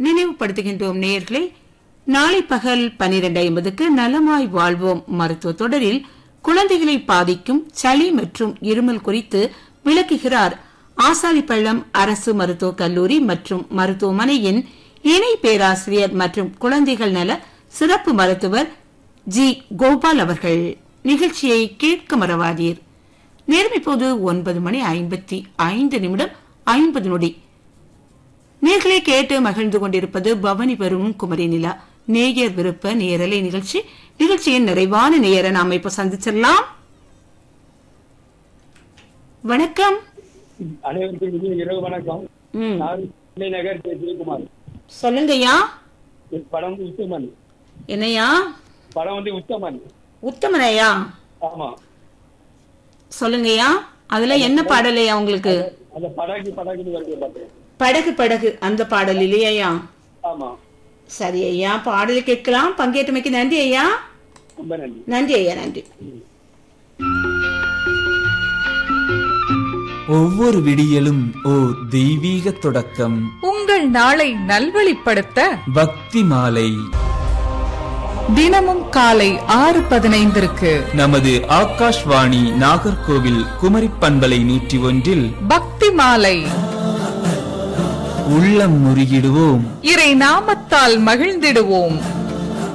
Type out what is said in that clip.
நினைவுபடுத்துகின்றோம் நேயர்களே நாளை பகல் பனிரெண்டு ஐம்பதுக்கு நலமாய் வாழ்வோம் மருத்துவ தொடரில் குழந்தைகளை பாதிக்கும் சளி மற்றும் இருமல் குறித்து விளக்குகிறார் ஆசாரிப்பள்ளம் அரசு மருத்துவக் கல்லூரி மற்றும் மருத்துவமனையின் இணை பேராசிரியர் மற்றும் குழந்தைகள் நல சிறப்பு மருத்துவர் ஜி கோபால் அவர்கள் நிகழ்ச்சியை கேட்க மறவாதீர் நேரம் இப்போது ஒன்பது மணி ஐம்பத்தி ஐந்து நிமிடம் ஐம்பது நொடி நேர்களை கேட்டு மகிழ்ந்து கொண்டிருப்பது பவனி பெறும் குமரி நிலா நேயர் விருப்ப நேரலை நிகழ்ச்சி நிகழ்ச்சியின் நிறைவான நேயரை நாம இப்ப சந்திச்சிடலாம் வணக்கம் அனைவருக்கும் இனிய இரவு வணக்கம் ம், நான் சென்னை நகர் கே. ஜெயக்குமார் சொல்லுங்கய்யா என் படம் வந்து உத்தமன் என்னையா படம் வந்து உத்தமன் உத்தமனையா ஆமா சொல்லுங்கய்யா அதுல என்ன பாடலையா உங்களுக்கு அந்த படகு படகுன்னு வருது பார்த்தேன் படகு படகு அந்த பாடல் இல்லையா ஆமா சரி ஐயா பாடலை கேட்கலாம் பங்கேற்றமைக்கு நன்றி ஐயா ரொம்ப நன்றி நன்றி ஐயா நன்றி ஒவ்வொரு விடியலும் ஓர் தெய்வீக தொடக்கம் உங்கள் நாளை நல்வழிப்படுத்த பக்தி மாலை தினமும் காலை ஆறு பதினைந்திற்கு நமது ஆகாஷ்வாணி நாகர்கோவில் குமரி பண்பலை நூற்றி ஒன்றில் பக்தி மாலை உள்ளம் முருகிடுவோம் இறை நாமத்தால் மகிழ்ந்திடுவோம்